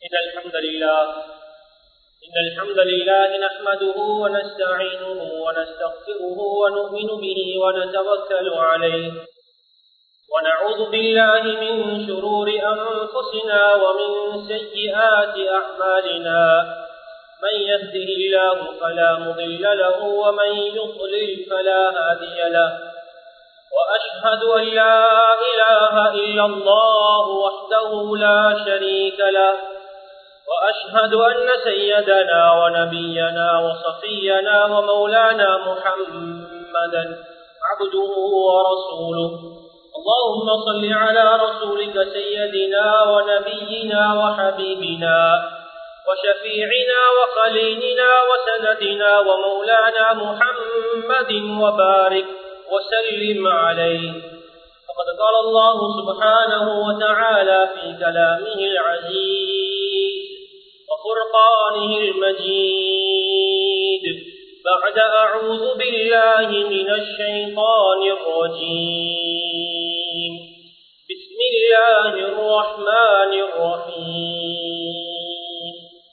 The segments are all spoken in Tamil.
إن الحمد لله إن الحمد لله نحمده ونستعينه ونستغفره ونؤمن به ونتوكل عليه ونعوذ بالله من شرور أنفسنا ومن سيئات أعمالنا من يهده الله فلا مضل له ومن يضلل فلا هادي له وأشهد أن لا إله إلا الله وحده لا شريك له وأشهد أن سيدنا ونبينا وصفينا ومولانا محمدا عبده ورسوله اللهم صل على رسولك سيدنا ونبينا وحبيبنا وشفيعنا وخليلنا وسندنا ومولانا محمد وبارك وسلم عليه فقد قال الله سبحانه وتعالى في كلامه العزيز وفرقانه المجيد بعد أعوذ بالله من الشيطان الرجيم بسم الله الرحمن الرحيم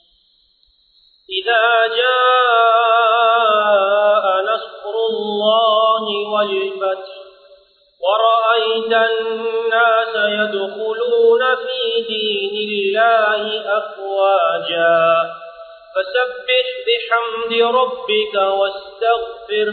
إذا جاء نصر الله والفتح ورأيت الناس يدخلون في دين الله أفواجا فسبح بحمد ربك واستغفر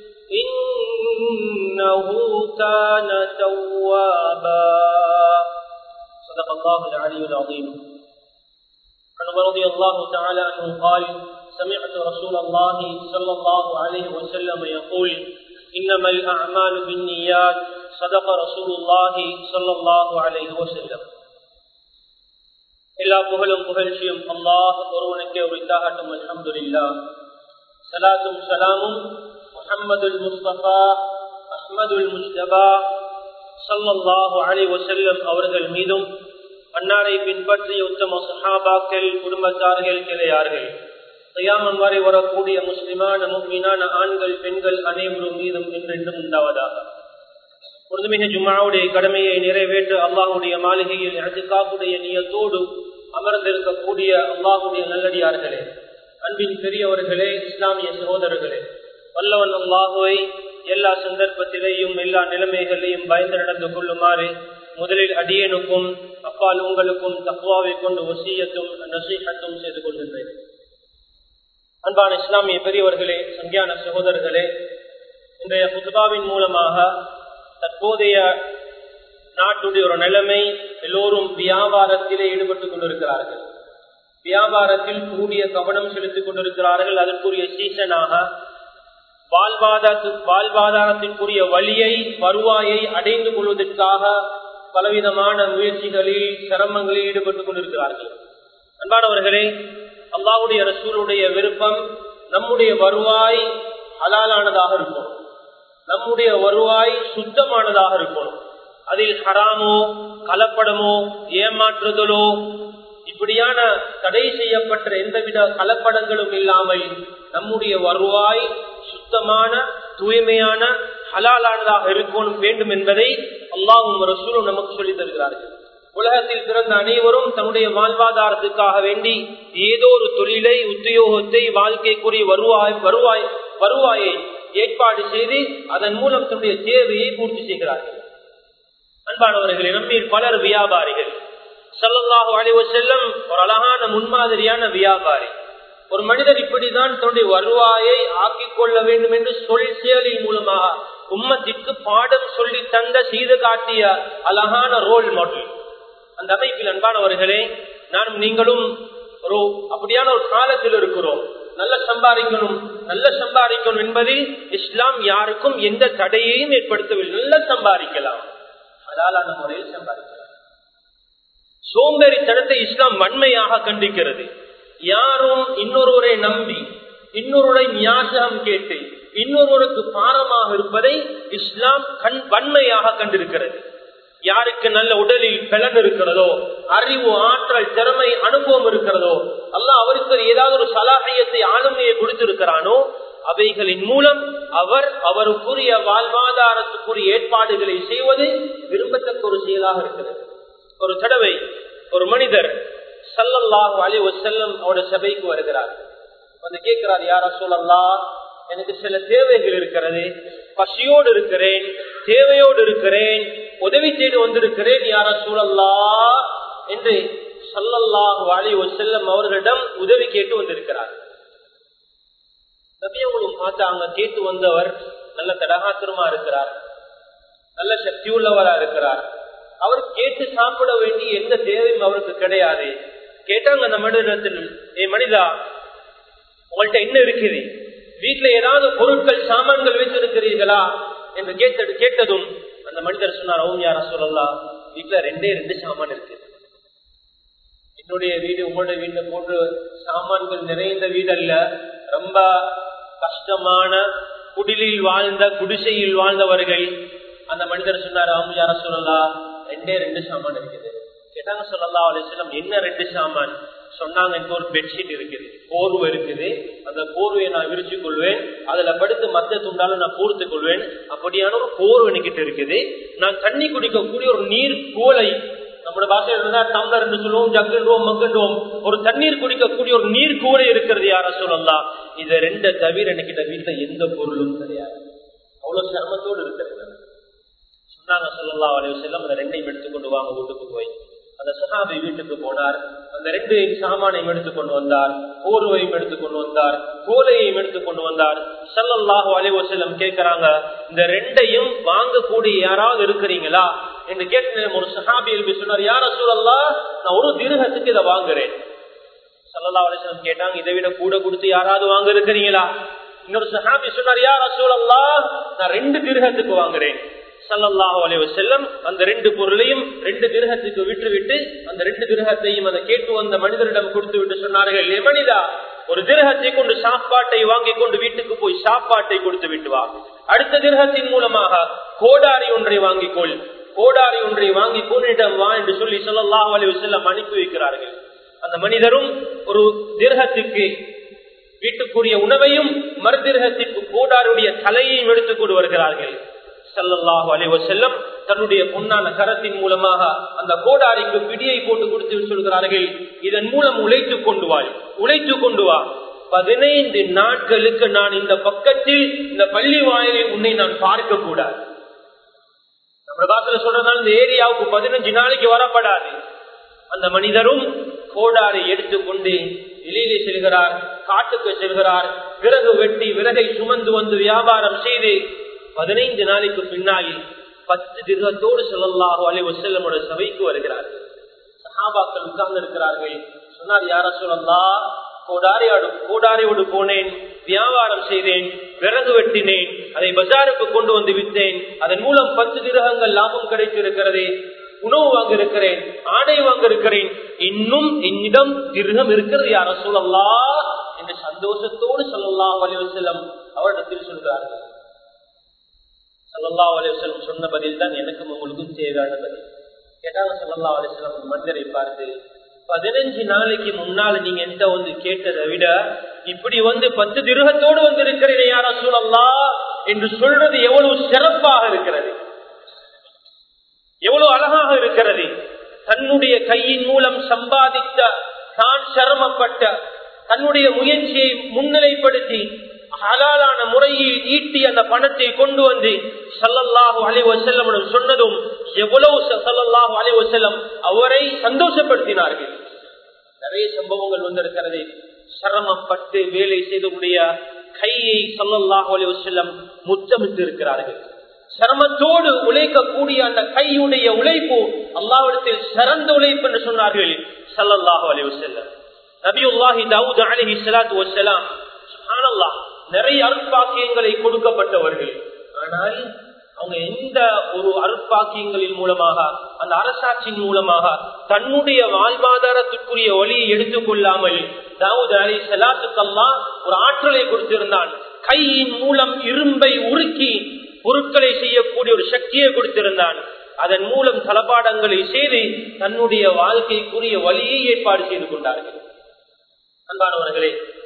إنه كان توابا صدق الله العلي العظيم عن رضي الله تعالى عنه قال سمعت رسول الله صلى الله عليه وسلم يقول إنما الأعمال بالنيات صدق رسول الله صلى الله عليه وسلم எல்லா புகழும் புகழ்ச்சியும் அல்லாஹ் ஒருவனுக்கே உரித்தாகட்டும் அல்ஹம்துலில்லா சலாத்தும் சலாமும் முஹம்மதுல் முஸ்தபா அஹ்மதுல் முஸ்தபா சல்லல்லாஹு அலி வசல்லம் அவர்கள் மீதும் அன்னாரை பின்பற்றிய உத்தம சஹாபாக்கள் குடும்பத்தார்கள் கிளையார்கள் கையாமம் வரை வரக்கூடிய முஸ்லிமான முக்மீனான ஆண்கள் பெண்கள் அனைவரும் மீதும் என்றென்றும் உண்டாவதாக உறுதுமிக ஜும்மாவுடைய கடமையை நிறைவேற்ற அல்லாஹுடைய மாளிகையில் எனக்கு காப்புடைய நியத்தோடு அமர்ந்திருக்கக்கூடிய அல்லாஹுடைய நல்லடியார்களே அன்பின் பெரியவர்களே இஸ்லாமிய சகோதரர்களே வல்லவன் அல்லாஹுவை எல்லா சந்தர்ப்பத்திலேயும் எல்லா நிலைமைகளையும் பயந்து நடந்து கொள்ளுமாறு முதலில் அடியனுக்கும் அப்பால் உங்களுக்கும் தக்குவாவை கொண்டு ஒசியத்தும் நசீகத்தும் செய்து கொள்கின்றேன் அன்பான இஸ்லாமிய பெரியவர்களே சங்கியான சகோதரர்களே இன்றைய புதுபாவின் மூலமாக தற்போதைய நாட்டுடைய ஒரு நிலைமை எல்லோரும் வியாபாரத்திலே ஈடுபட்டுக் கொண்டிருக்கிறார்கள் வியாபாரத்தில் கூடிய கவனம் செலுத்திக் கொண்டிருக்கிறார்கள் அதற்குரிய சீசனாக வாழ்வாதாரத்திற்குரிய வழியை வருவாயை அடைந்து கொள்வதற்காக பலவிதமான முயற்சிகளில் சிரமங்களில் ஈடுபட்டுக் கொண்டிருக்கிறார்கள் அன்பானவர்களே அல்லாவுடைய ரசூலுடைய விருப்பம் நம்முடைய வருவாய் ஹலாலானதாக இருக்கும் நம்முடைய வருவாய் சுத்தமானதாக இருக்கணும் அதில் ஹராமோ கலப்படமோ ஏமாற்றுதலோ இப்படியான தடை செய்யப்பட்ட எந்தவித கலப்படங்களும் இல்லாமல் நம்முடைய வருவாய் சுத்தமான தூய்மையான ஹலாலானதாக இருக்கணும் வேண்டும் என்பதை அல்லாஹும் ரசூலும் நமக்கு சொல்லித் தருகிறார்கள் உலகத்தில் பிறந்த அனைவரும் தன்னுடைய வாழ்வாதாரத்துக்காக வேண்டி ஏதோ ஒரு தொழிலை உத்தியோகத்தை வாழ்க்கைக்குரிய வருவாய் வருவாய் வருவாயை ஏற்பாடு செய்து அதன் மூலம் தன்னுடைய தேவையை பூர்த்தி செய்கிறார்கள் அன்பானவர்களே நம்மீர் பலர் வியாபாரிகள் சல்லல்லாஹு அலைவ செல்லம் ஒரு அழகான முன்மாதிரியான வியாபாரி ஒரு மனிதர் இப்படிதான் தன்னுடைய வருவாயை ஆக்கிக் கொள்ள வேண்டும் என்று சொல் செயலின் மூலமாக உம்மத்திற்கு பாடம் சொல்லி தந்த செய்து காட்டிய அழகான ரோல் மாடல் அந்த அமைப்பில் அன்பானவர்களே நானும் நீங்களும் ஒரு அப்படியான ஒரு காலத்தில் இருக்கிறோம் நல்ல சம்பாதிக்கணும் நல்ல சம்பாதிக்கணும் என்பதில் இஸ்லாம் யாருக்கும் எந்த தடையையும் ஏற்படுத்தவில்லை நல்ல சம்பாதிக்கலாம் அதாலான முறையில் சம்பாதிக்கலாம் சோம்பேறித்தனத்தை இஸ்லாம் வன்மையாக கண்டிக்கிறது யாரும் இன்னொருவரை நம்பி இன்னொருவரை ஞாபகம் கேட்டு இன்னொருவருக்கு பாரமாக இருப்பதை இஸ்லாம் கண் வன்மையாக கண்டிருக்கிறது யாருக்கு நல்ல உடலில் பலன் இருக்கிறதோ அறிவு ஆற்றல் திறமை அனுபவம் இருக்கிறதோ அல்ல அவருக்கு ஏதாவது ஒரு சலாகியத்தை ஆளுமையை கொடுத்திருக்கிறானோ அவைகளின் மூலம் அவர் அவருக்குரிய வாழ்வாதாரத்துக்குரிய ஏற்பாடுகளை செய்வது விரும்பத்தக்க ஒரு செயலாக இருக்கிறது ஒரு தடவை ஒரு மனிதர் சல்லல்லாஹு அலி செல்லம் அவருடைய சபைக்கு வருகிறார் வந்து கேட்கிறார் யார சொல்லலாம் எனக்கு சில தேவைகள் இருக்கிறது பசியோடு இருக்கிறேன் தேவையோடு இருக்கிறேன் உதவி தேடி வந்திருக்கிறேன் யார சூழல்லா என்று சல்லல்லாஹு அலி செல்லம் அவர்களிடம் உதவி கேட்டு வந்திருக்கிறார் நபியவங்களும் பார்த்தாங்க கேட்டு வந்தவர் நல்ல தடகாத்திரமா இருக்கிறார் நல்ல சக்தி உள்ளவரா இருக்கிறார் அவர் கேட்டு சாப்பிட வேண்டிய எந்த தேவையும் அவருக்கு கிடையாது கேட்டாங்க அந்த மனிதத்தில் ஏ மனிதா உங்கள்கிட்ட என்ன இருக்குது வீட்டுல ஏதாவது பொருட்கள் சாமான்கள் வைத்திருக்கிறீர்களா என்று கேட்டது கேட்டதும் அந்த மனிதர் சொன்னார் ஓம் யார சொல்லலாம் வீட்டுல ரெண்டே ரெண்டு சாமான் இருக்கு என்னுடைய வீடு உங்களுடைய வீடு போன்று சாமான்கள் நிறைந்த வீடு அல்ல ரொம்ப கஷ்டமான குடிலில் வாழ்ந்த குடிசையில் வாழ்ந்தவர்கள் அந்த மனிதர் சொன்னார் ஆம் யார சொல்லலாம் ரெண்டே ரெண்டு சாமான் இருக்குது கேட்டாங்க சொல்லலாம் அலிஸ்லாம் என்ன ரெண்டு சாமான் சொன்னாங்க எனக்கு ஒரு பெட்ஷீட் இருக்குது போர்வை இருக்குது அந்த போர்வையை நான் விரிச்சு கொள்வேன் அதுல படுத்து மத்த துண்டால நான் பூர்த்து கொள்வேன் அப்படியான ஒரு போர்வை என்கிட்ட இருக்குது நான் தண்ணி குடிக்கக்கூடிய ஒரு நீர் கூலை நம்மளோட பாஷையில் இருந்தா டம்ளர் என்று சொல்லுவோம் ஜங்குவோம் மங்குவோம் ஒரு தண்ணீர் குடிக்கக்கூடிய ஒரு நீர் கூடை இருக்கிறது யார சொல்லலாம் இதை ரெண்ட தவிர எனக்கு வீட்டுல எந்த பொருளும் கிடையாது அவ்வளவு சிரமத்தோடு இருக்கிறது சொன்னாங்க சொல்லலாம் அலைய செல்லம் அந்த ரெண்டையும் எடுத்துக்கொண்டு வாங்க வீட்டுக்கு போய் அந்த சஹாபி வீட்டுக்கு போனார் அந்த ரெண்டு சாமானையும் எடுத்துக்கொண்டு வந்தார் போர்வையும் எடுத்துக்கொண்டு வந்தார் கோலையையும் எடுத்துக்கொண்டு வந்தார் சல்லல்லாஹு அலைவ செல்லம் கேட்கிறாங்க இந்த ரெண்டையும் வாங்கக்கூடிய யாராவது இருக்கிறீங்களா என்று கேட்ட ஒரு சஹாபி எழுப்பி சொன்னார் யார சூழல்லா நான் ஒரு திருகத்துக்கு இதை வாங்குறேன் சல்லல்லா அலிஸ்லம் கேட்டாங்க இதை விட கூட கொடுத்து யாராவது வாங்க இருக்கிறீங்களா இன்னொரு சஹாபி சொன்னார் யார சூழல்லா நான் ரெண்டு திருகத்துக்கு வாங்குறேன் சல்லல்லாஹு அலைவ செல்லம் அந்த ரெண்டு பொருளையும் ரெண்டு கிரகத்துக்கு விட்டு விட்டு அந்த ரெண்டு கிரகத்தையும் அதை கேட்டு வந்த மனிதரிடம் கொடுத்து விட்டு சொன்னார்கள் ஏ மனிதா ஒரு கிரகத்தை கொண்டு சாப்பாட்டை வாங்கி கொண்டு வீட்டுக்கு போய் சாப்பாட்டை கொடுத்து விட்டு வா அடுத்த கிரகத்தின் மூலமாக கோடாரி ஒன்றை வாங்கிக்கொள் கோடாரி ஒன்றை வாங்கி கொண்டிடம் வா என்று சொல்லி சொல்லல்லாஹு அலைவ செல்லம் அனுப்பி வைக்கிறார்கள் அந்த மனிதரும் ஒரு திரகத்துக்கு வீட்டுக்குரிய உணவையும் மறுதிரகத்திற்கு கோடாருடைய தலையையும் எடுத்துக் கொண்டு வருகிறார்கள் சல்லல்லாஹு அலைவ செல்லம் தன்னுடைய பொன்னான கரத்தின் மூலமாக அந்த கோடாரிக்கு பிடியை போட்டு கொடுத்து சொல்கிறார்கள் இதன் மூலம் உழைத்துக் கொண்டு வா உழைத்துக் கொண்டு வா பதினைந்து நாட்களுக்கு நான் இந்த பக்கத்தில் இந்த பள்ளி வாயிலில் உன்னை நான் பார்க்க கூடாது நம்ம காலத்துல சொல்றதுனால இந்த ஏரியாவுக்கு பதினஞ்சு நாளைக்கு வரப்படாது அந்த மனிதரும் கோடாரை எடுத்துக்கொண்டு வெளியிலே செல்கிறார் காட்டுக்கு செல்கிறார் விறகு வெட்டி விறகை சுமந்து வந்து வியாபாரம் செய்து பதினைந்து நாளைக்கு பின்னாடி பத்து திரகத்தோடு சொல்லல்லாஹோ அலைவ செல்லமோட சபைக்கு வருகிறார்கள் சஹாபாக்கள் உட்கார்ந்து இருக்கிறார்கள் சொன்னார் யார சொல்லல்லா கோடாரியோடு கோடாரியோடு போனேன் வியாபாரம் செய்தேன் விறகு வெட்டினேன் அதை பஜாருக்கு கொண்டு வந்து விற்றேன் அதன் மூலம் பத்து கிரகங்கள் லாபம் கிடைத்திருக்கிறது உணவு வாங்க இருக்கிறேன் ஆடை வாங்க இருக்கிறேன் இன்னும் என்னிடம் கிரகம் இருக்கிறது யார சொல்லல்லா என்று சந்தோஷத்தோடு சொல்லலாம் வலிவு செல்லம் அவரிடத்தில் சொல்கிறார்கள் சல்லல்லா அலிவசலம் சொன்ன பதில் தான் எனக்கும் உங்களுக்கும் தேவையான பதில் கேட்டாங்க சல்லல்லா அலிஸ்லாம் மனிதரை பார்த்து பதினஞ்சு நாளைக்கு முன்னால நீங்க எந்த வந்து கேட்டதை விட இப்படி வந்து பத்து திருகத்தோடு வந்து இருக்கிறேன் யாரா சூழல்லா என்று சொல்றது எவ்வளவு சிறப்பாக இருக்கிறது எவ்வளவு அழகாக இருக்கிறது தன்னுடைய கையின் மூலம் சம்பாதித்த தான் சிரமப்பட்ட தன்னுடைய முயற்சியை முன்னிலைப்படுத்தி ஹலாலான முறையில் ஈட்டி அந்த பணத்தை கொண்டு வந்து சல்லல்லாஹு அலைவசல்லம் சொன்னதும் எவ்வளவு சல்லல்லாஹு அலைவசல்லம் அவரை சந்தோஷப்படுத்தினார்கள் நிறைய சம்பவங்கள் வந்திருக்கிறது சிரமப்பட்டு வேலை செய்தவுடைய கையை சல்லல்லாஹு அலைவசல்லம் முத்தமிட்டு இருக்கிறார்கள் சிரமத்தோடு உழைக்கக்கூடிய அந்த கையுடைய உழைப்பு அல்லாவிடத்தில் சிறந்த உழைப்பு என்று சொன்னார்கள் சல்லல்லாஹு அலைவசல்லம் நபியுல்லாஹி தாவூத் அலஹி சலாத்து வசலாம் சுஹானல்லாஹ் நிறைய அருட்பாக்கியங்களை கொடுக்கப்பட்டவர்கள் ஆனால் அவங்க எந்த ஒரு அருட்பாக்கியங்களின் மூலமாக அந்த அரசாட்சியின் மூலமாக தன்னுடைய வாழ்வாதாரத்துக்குரிய வழியை எடுத்துக் கொள்ளாமல் தாவூத் அலி சலாத்துக்கெல்லாம் ஒரு ஆற்றலை கொடுத்திருந்தான் கையின் மூலம் இரும்பை உருக்கி பொருட்களை செய்யக்கூடிய ஒரு சக்தியை கொடுத்திருந்தான் அதன் மூலம் தளபாடங்களை செய்து தன்னுடைய வாழ்க்கைக்குரிய வழியை ஏற்பாடு செய்து கொண்டார்கள் அன்பானவர்களே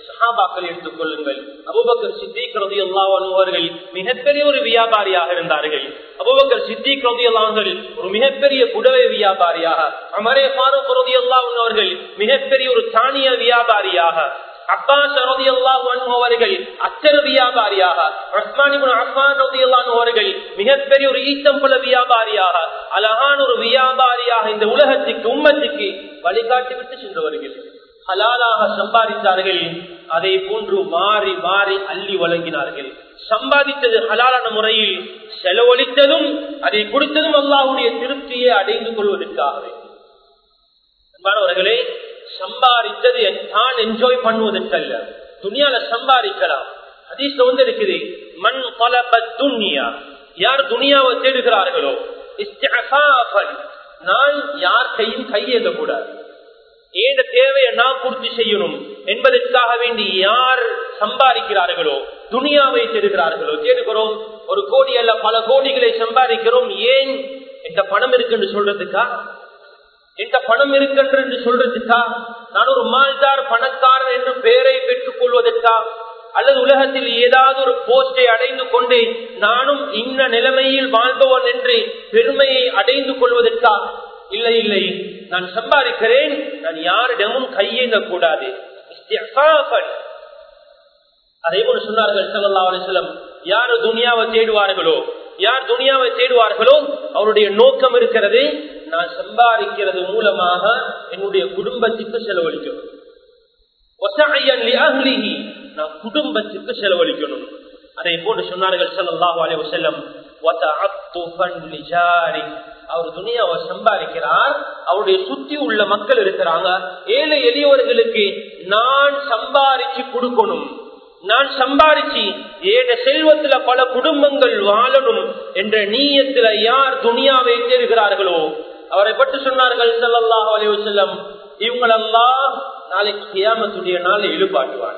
சஹாபாக்கள் எடுத்துக் கொள்ளுங்கள் அபுபக்கர் சித்திக் ரதி அவர்கள் மிகப்பெரிய ஒரு வியாபாரியாக இருந்தார்கள் அபுபக்கர் சித்திக் ரதி அவர்கள் ஒரு மிகப்பெரிய புடவை வியாபாரியாக அமரே ஃபாரூக் ரதி அவர்கள் மிகப்பெரிய ஒரு தானிய வியாபாரியாக அப்பாஸ் ரதி அவர்கள் அச்சர வியாபாரியாக ரஹ்மானிபுன் அஃபான் ரதி அவர்கள் மிகப்பெரிய ஒரு ஈத்தம்பல வியாபாரியாக அழகான ஒரு வியாபாரியாக இந்த உலகத்துக்கு உம்மத்துக்கு வழிகாட்டி விட்டு சென்றவர்கள் ஹலாலாக சம்பாதித்தார்கள் அதை போன்று மாறி மாறி அள்ளி வழங்கினார்கள் சம்பாதித்தது ஹலாலான முறையில் செலவழித்ததும் அதை கொடுத்ததும் அல்லாஹுடைய திருப்தியை அடைந்து கொள்வதற்காகவே அன்பானவர்களே சம்பாதித்தது தான் என்ஜாய் பண்ணுவதற்கல்ல துணியால சம்பாதிக்கலாம் ஹதீஸ் வந்து இருக்குது மண் பல துன்யா யார் துணியாவை தேடுகிறார்களோ நான் யார் கையும் கையேந்த கூடாது ஏந்த தேவையை நான் பூர்த்தி செய்யணும் என்பதற்காக வேண்டி யார் சம்பாதிக்கிறார்களோ துணியாவை தேடுகிறார்களோ தேடுகிறோம் ஒரு கோடி அல்ல பல கோடிகளை சம்பாதிக்கிறோம் ஏன் இந்த பணம் இருக்குன்னு சொல்றதுக்கா இந்த பணம் இருக்கின்ற என்று சொல்றதுக்கா நான் ஒரு மால்தார் பணக்காரர் என்று பெயரை பெற்றுக் கொள்வதற்கா அல்லது உலகத்தில் ஏதாவது ஒரு போஸ்டை அடைந்து கொண்டு நானும் இன்ன நிலைமையில் வாழ்பவன் என்று பெருமையை அடைந்து கொள்வதற்கா இல்லை இல்லை நான் சம்பாதிக்கிறேன் நான் யாரிடமும் கையேந்த கூடாது அதே போல சொன்னார்கள் சல்லா அலிஸ்லம் யாரு துனியாவை தேடுவார்களோ யார் துனியாவை தேடுவார்களோ அவருடைய நோக்கம் இருக்கிறது நான் சம்பாதிக்கிறது மூலமாக என்னுடைய குடும்பத்துக்கு செலவழிக்கணும் நான் குடும்பத்துக்கு செலவழிக்கணும் அதை போன்று சொன்னார்கள் சல்லாஹு அலி வசல்லம் அவர் துணியாவை சம்பாதிக்கிறார் அவருடைய சுத்தி உள்ள மக்கள் இருக்கிறாங்க ஏழை எளியவர்களுக்கு நான் சம்பாதிச்சு கொடுக்கணும் நான் சம்பாதிச்சு ஏழ செல்வத்துல பல குடும்பங்கள் வாழணும் என்ற நீயத்துல யார் துணியாவை தேடுகிறார்களோ அவரை பற்றி சொன்னார்கள் சல்லாஹ் அலைவசல்லம் இவங்களெல்லாம் நாளைக்கு கியாமத்துடைய நாள் இழுபாட்டுவார்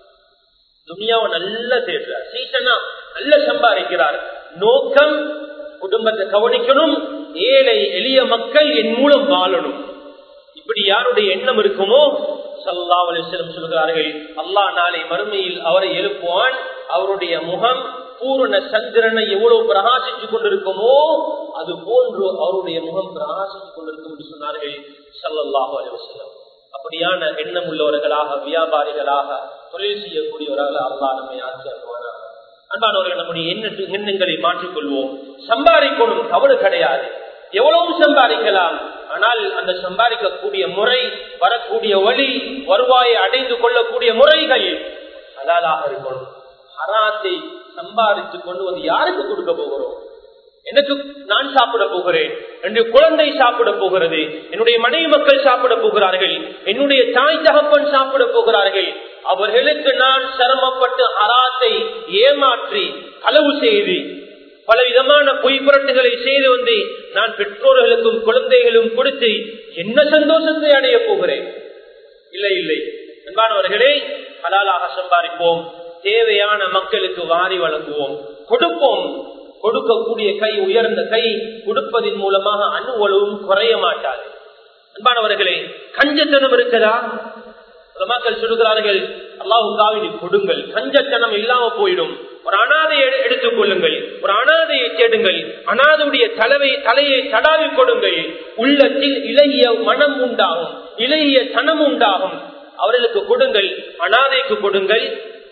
துனியாவை நல்லா தேடுறார் சீசனா நல்ல சம்பாதிக்கிறார் நோக்கம் குடும்பத்தை கவனிக்கணும் ஏழை எளிய மக்கள் என் மூலம் வாழணும் இப்படி யாருடைய எண்ணம் இருக்குமோ சல்லா அலிஸ்லம் சொல்கிறார்கள் அல்லாஹ் நாளை மறுமையில் அவரை எழுப்புவான் அவருடைய முகம் பூரண சந்திரனை எவ்வளவு பிரகாசித்துக் கொண்டிருக்குமோ அது போன்று அவருடைய முகம் பிரகாசித்துக் கொண்டிருக்கும் என்று சொன்னார்கள் சல்லல்லாஹு அலிவசலம் அப்படியான எண்ணம் உள்ளவர்களாக வியாபாரிகளாக தொழில் செய்யக்கூடியவர்களாக அல்லா நம்மை ஆட்சி அனுவானாக அன்பானவர்கள் நம்முடைய எண்ண எண்ணங்களை மாற்றிக்கொள்வோம் சம்பாதிக்கணும் கவலை கிடையாது எவ்வளவு சம்பாதிக்கலாம் ஆனால் அந்த சம்பாதிக்கக்கூடிய முறை வரக்கூடிய வழி வருவாயை அடைந்து கொள்ளக்கூடிய முறைகள் அதாலாக இருக்கணும் ஹராத்தை சம்பாதித்துக் கொண்டு வந்து யாருக்கு கொடுக்க போகிறோம் எனக்கு நான் சாப்பிட போகிறேன் என்னுடைய குழந்தை சாப்பிட போகிறது என்னுடைய மனைவி மக்கள் சாப்பிட போகிறார்கள் என்னுடைய தாய் தகப்பன் சாப்பிட போகிறார்கள் அவர்களுக்கு நான் சிரமப்பட்டு அராத்தை ஏமாற்றி களவு செய்து பல விதமான பொய் புரட்டுகளை செய்து வந்து நான் பெற்றோர்களுக்கும் குழந்தைகளும் கொடுத்து என்ன சந்தோஷத்தை அடைய போகிறேன் இல்லை இல்லை அன்பானவர்களே ஹலாலாக சம்பாதிப்போம் தேவையான மக்களுக்கு வாரி வழங்குவோம் கொடுப்போம் கொடுக்கக்கூடிய கை உயர்ந்த கை கொடுப்பதன் மூலமாக அணுவளவும் குறைய மாட்டாது அன்பானவர்களே கஞ்சத்தனம் இருக்குதா மக்கள் சொல்லுகிறார்கள் அல்லாஹுக்காவினி கொடுங்கள் கஞ்சத்தனம் இல்லாம போயிடும் ஒரு அனாதையை எடுத்துக் கொள்ளுங்கள் ஒரு அனாதையை தேடுங்கள் அனாதையுடைய தலைவை தலையை தடாவி கொடுங்கள் உள்ளத்தில் இளைய மனம் உண்டாகும் இளைய தனம் உண்டாகும் அவர்களுக்கு கொடுங்கள் அனாதைக்கு கொடுங்கள்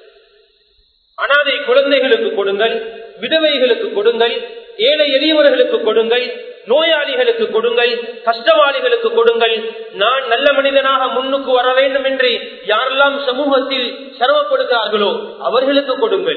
அனாதை குழந்தைகளுக்கு கொடுங்கள் விதவைகளுக்கு கொடுங்கள் ஏழை எளியவர்களுக்கு கொடுங்கள் நோயாளிகளுக்கு கொடுங்கள் கஷ்டவாளிகளுக்கு கொடுங்கள் நான் நல்ல மனிதனாக முன்னுக்கு வர வேண்டும் என்று யாரெல்லாம் சமூகத்தில் சிரமப்படுகிறார்களோ அவர்களுக்கு கொடுங்கள்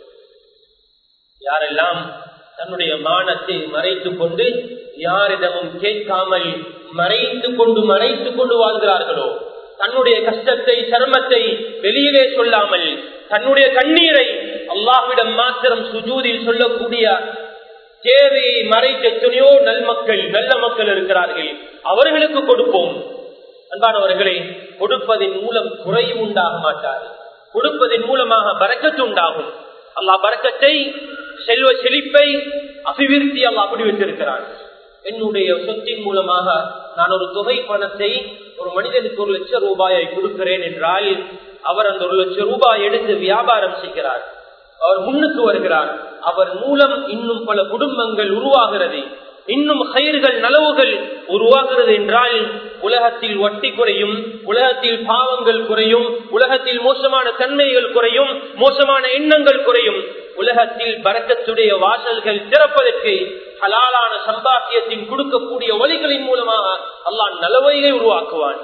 யாரெல்லாம் தன்னுடைய மானத்தை மறைத்துக் கொண்டு யாரிடமும் கேட்காமல் மறைத்து கொண்டு மறைத்துக் கொண்டு வாழ்கிறார்களோ தன்னுடைய கஷ்டத்தை சிரமத்தை வெளியிலே சொல்லாமல் தன்னுடைய கண்ணீரை அல்லாஹ்விடம் மாத்திரம் சுஜூதில் சொல்லக்கூடிய தேவையை மறைத்த எத்தனையோ நல்மக்கள் நல்ல மக்கள் இருக்கிறார்கள் அவர்களுக்கு கொடுப்போம் அன்பானவர்களை கொடுப்பதன் மூலம் குறையும் உண்டாக மாட்டார் கொடுப்பதன் மூலமாக பறக்கத்து உண்டாகும் அல்லாஹ் பறக்கத்தை செல்வ செழிப்பை அபிவிருத்தி அல்லாஹ் அப்படி வைத்திருக்கிறான் என்னுடைய சொத்தின் மூலமாக நான் ஒரு தொகை பணத்தை ஒரு மனிதனுக்கு ஒரு லட்சம் ரூபாயை கொடுக்கிறேன் என்றால் அவர் அந்த ஒரு லட்சம் ரூபாய் எடுத்து வியாபாரம் செய்கிறார் அவர் முன்னுக்கு வருகிறார் அவர் மூலம் இன்னும் பல குடும்பங்கள் உருவாகிறது இன்னும் கயிர்கள் நலவுகள் உருவாகிறது என்றால் உலகத்தில் வட்டி குறையும் உலகத்தில் பாவங்கள் குறையும் உலகத்தில் மோசமான தன்மைகள் குறையும் மோசமான எண்ணங்கள் குறையும் உலகத்தில் பறக்கத்துடைய வாசல்கள் திறப்பதற்கு ஹலாலான சம்பாத்தியத்தின் கொடுக்கக்கூடிய வழிகளின் மூலமாக அல்லாஹ் நலவையை உருவாக்குவான்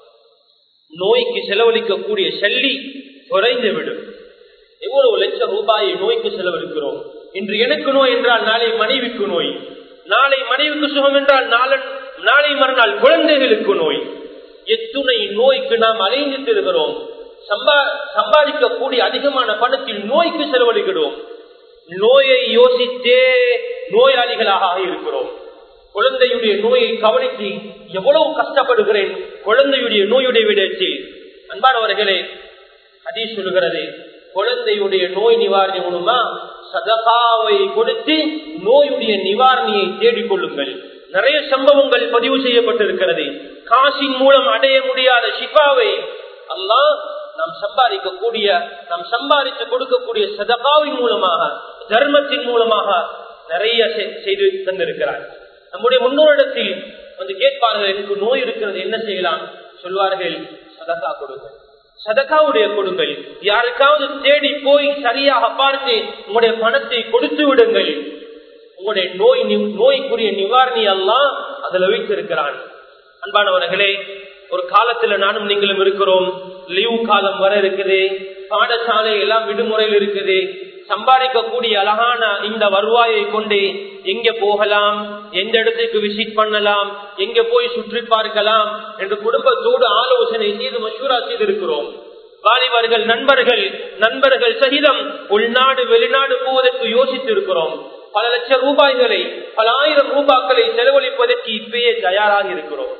நோய்க்கு செலவழிக்கக்கூடிய சல்லி குறைந்துவிடும் எவ்வளவு லட்சம் ரூபாயை நோய்க்கு செலவழிக்கிறோம் இன்று எனக்கு நோய் என்றால் நாளை மனைவிக்கு நோய் நாளை மனைவிக்கு சுகம் என்றால் நாளன் நாளை மறுநாள் குழந்தைகளுக்கு நோய் எத்துணை நோய்க்கு நாம் அலைந்து திருகிறோம் சம்பா சம்பாதிக்கக்கூடிய அதிகமான பணத்தில் நோய்க்கு செலவழிக்கிறோம் நோயை யோசித்தே நோயாளிகளாக இருக்கிறோம் குழந்தையுடைய நோயை கவனித்து எவ்வளவு கஷ்டப்படுகிறேன் குழந்தையுடைய நோயுடைய விடத்தில் அன்பானவர்களே அதி சொல்கிறது குழந்தையுடைய நோய் நிவாரணி மூலமா சதகாவை கொடுத்து நோயுடைய நிவாரணியை தேடிக் கொள்ளுங்கள் நிறைய சம்பவங்கள் பதிவு செய்யப்பட்டிருக்கிறது காசின் மூலம் அடைய முடியாத ஷிஃபாவை அல்லாஹ் நாம் சம்பாதிக்கக்கூடிய நாம் சம்பாதித்து கொடுக்கக்கூடிய சதகாவின் மூலமாக தர்மத்தின் மூலமாக நிறைய செய்து தந்திருக்கிறார் நம்முடைய முன்னோரிடத்தில் வந்து கேட்பார்கள் எனக்கு நோய் இருக்கிறது என்ன செய்யலாம் சொல்வார்கள் சதகா கொடுங்கள் சதகாவுடைய கொடுங்கள் யாருக்காவது தேடி போய் சரியாக பார்த்து உங்களுடைய பணத்தை கொடுத்து விடுங்கள் உங்களுடைய நோய் நோய்க்குரிய நிவாரணி எல்லாம் அதுல வைத்திருக்கிறான் அன்பானவர்களே ஒரு காலத்துல நானும் நீங்களும் இருக்கிறோம் லீவு காலம் வர இருக்குது பாடசாலை எல்லாம் விடுமுறையில் இருக்குது சம்பாதிக்கக்கூடிய அழகான இந்த வருவாயை கொண்டு எங்க போகலாம் எந்த இடத்துக்கு விசிட் பண்ணலாம் எங்க போய் சுற்றி பார்க்கலாம் என்று குடும்பத்தோடு ஆலோசனை செய்து மசூரா செய்திருக்கிறோம் வாலிபர்கள் நண்பர்கள் நண்பர்கள் சகிதம் உள்நாடு வெளிநாடு போவதற்கு யோசித்து இருக்கிறோம் பல லட்சம் ரூபாய்களை பல ஆயிரம் ரூபாய்களை செலவழிப்பதற்கு இப்பயே தயாராக இருக்கிறோம்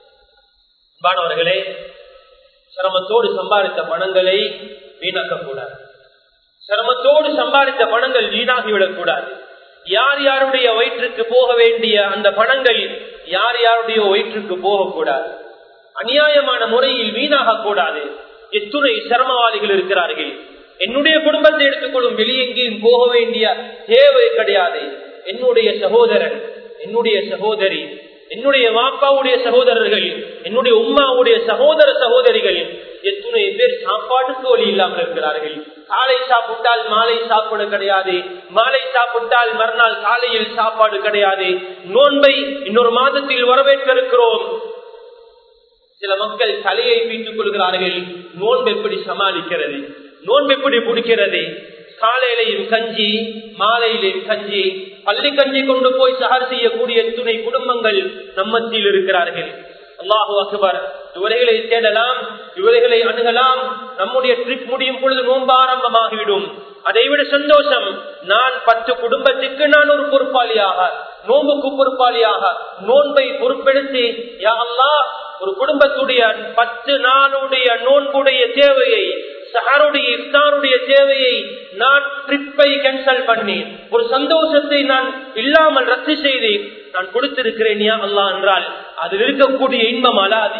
மாணவர்களே சிரமத்தோடு சம்பாதித்த பணங்களை வீணாக்கக்கூடாது சிரமத்தோடு சம்பாதித்த பணங்கள் வீணாகிவிடக் கூடாது யார் யாருடைய வயிற்றுக்கு போக வேண்டிய அந்த பணங்கள் யார் யாருடைய வயிற்றுக்கு போகக்கூடாது அநியாயமான முறையில் வீணாக கூடாது எத்துணை சிரமவாதிகள் இருக்கிறார்கள் என்னுடைய குடும்பத்தை எடுத்துக்கொள்ளும் வெளியெங்கேயும் போக வேண்டிய தேவை கிடையாது என்னுடைய சகோதரன் என்னுடைய சகோதரி என்னுடைய வாப்பாவுடைய சகோதரர்கள் என்னுடைய உம்மாவுடைய சகோதர சகோதரிகள் எத்துணை பேர் சாப்பாட்டுக்கு வழி இல்லாமல் இருக்கிறார்கள் காலை சாப்பிட்டால் மாலை சாப்பாடு கிடையாது மாலை சாப்பிட்டால் மறுநாள் காலையில் சாப்பாடு கிடையாது நோன்பை இன்னொரு மாதத்தில் வரவேற்க இருக்கிறோம் சில மக்கள் தலையை வீட்டுக் கொள்கிறார்கள் நோன்பு எப்படி சமாளிக்கிறது நோன்பு எப்படி பிடிக்கிறது காலையிலையும் கஞ்சி மாலையிலையும் கஞ்சி பள்ளி கஞ்சி கொண்டு போய் சகர் செய்யக்கூடிய துணை குடும்பங்கள் நம்மத்தில் இருக்கிறார்கள் அல்லாஹு அக்பர் இவர்களை தேடலாம் இவர்களை அணுகலாம் நம்முடைய ட்ரிப் முடியும் பொழுது நோன்பு ஆரம்பமாகிவிடும் அதைவிட சந்தோஷம் நான் பத்து குடும்பத்துக்கு நான் ஒரு பொறுப்பாளியாக நோன்புக்கு பொறுப்பாளியாக நோன்பை பொறுப்பெடுத்து யா அல்லாஹ் ஒரு குடும்பத்துடைய பத்து நாளுடைய நோன்புடைய தேவையை சஹருடைய இஃப்தாருடைய தேவையை நான் ட்ரிப்பை கேன்சல் பண்ணி ஒரு சந்தோஷத்தை நான் இல்லாமல் ரத்து செய்து நான் கொடுத்திருக்கிறேன் யா அல்லா என்றால் அதில் இருக்கக்கூடிய இன்பம் அலாது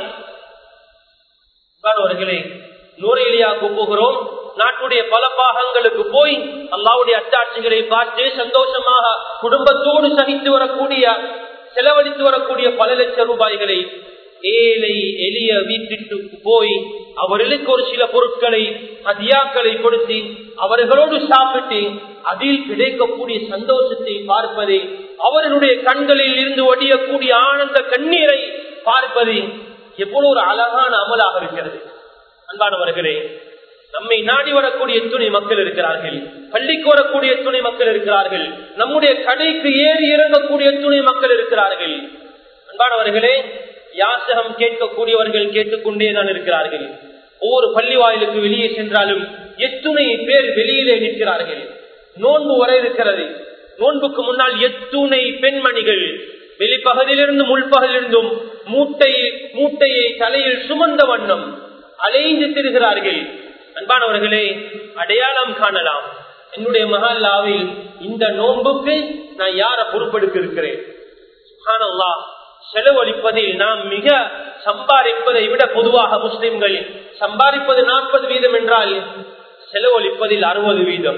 அவர்களே நூறையிலியாவுக்கு போகிறோம் நாட்டுடைய பல பாகங்களுக்கு போய் அல்லாவுடைய அட்டாட்சிகளை பார்த்து சந்தோஷமாக குடும்பத்தோடு சகித்து வரக்கூடிய செலவழித்து வரக்கூடிய பல லட்சம் ரூபாய்களை ஏழை எளிய வீட்டிற்கு போய் அவர்களுக்கு ஒரு சில பொருட்களை அதியாக்களை கொடுத்து அவர்களோடு சாப்பிட்டு அதில் கிடைக்கக்கூடிய சந்தோஷத்தை பார்ப்பது அவர்களுடைய கண்களில் இருந்து ஒடியக்கூடிய ஆனந்த கண்ணீரை பார்ப்பது எவ்வளவு ஒரு அழகான அமலாக இருக்கிறது அன்பானவர்களே நம்மை நாடி வரக்கூடிய துணை மக்கள் இருக்கிறார்கள் பள்ளிக்கு வரக்கூடிய துணை மக்கள் இருக்கிறார்கள் நம்முடைய கடைக்கு ஏறி இறங்கக்கூடிய துணை மக்கள் இருக்கிறார்கள் அன்பானவர்களே யாசகம் கேட்கக்கூடியவர்கள் கேட்டுக்கொண்டே தான் இருக்கிறார்கள் ஒவ்வொரு பள்ளி வாயிலுக்கு வெளியே சென்றாலும் எத்துணை பேர் வெளியிலே நிற்கிறார்கள் நோன்பு வர இருக்கிறது நோன்புக்கு முன்னால் எத்துணை பெண்மணிகள் வெளிப்பகுதியிலிருந்து முள்பகுதியிலிருந்தும் மூட்டை மூட்டையை தலையில் சுமந்த வண்ணம் அலைந்து திரிகிறார்கள் அன்பானவர்களே அடையாளம் காணலாம் என்னுடைய மகாலாவில் இந்த நோன்புக்கு நான் யார பொறுப்பெடுக்க இருக்கிறேன் செலவழிப்பதில் நாம் மிக சம்பாதிப்பதை விட பொதுவாக முஸ்லிம்கள் சம்பாதிப்பது நாற்பது வீதம் என்றால் செலவழிப்பதில் அறுபது வீதம்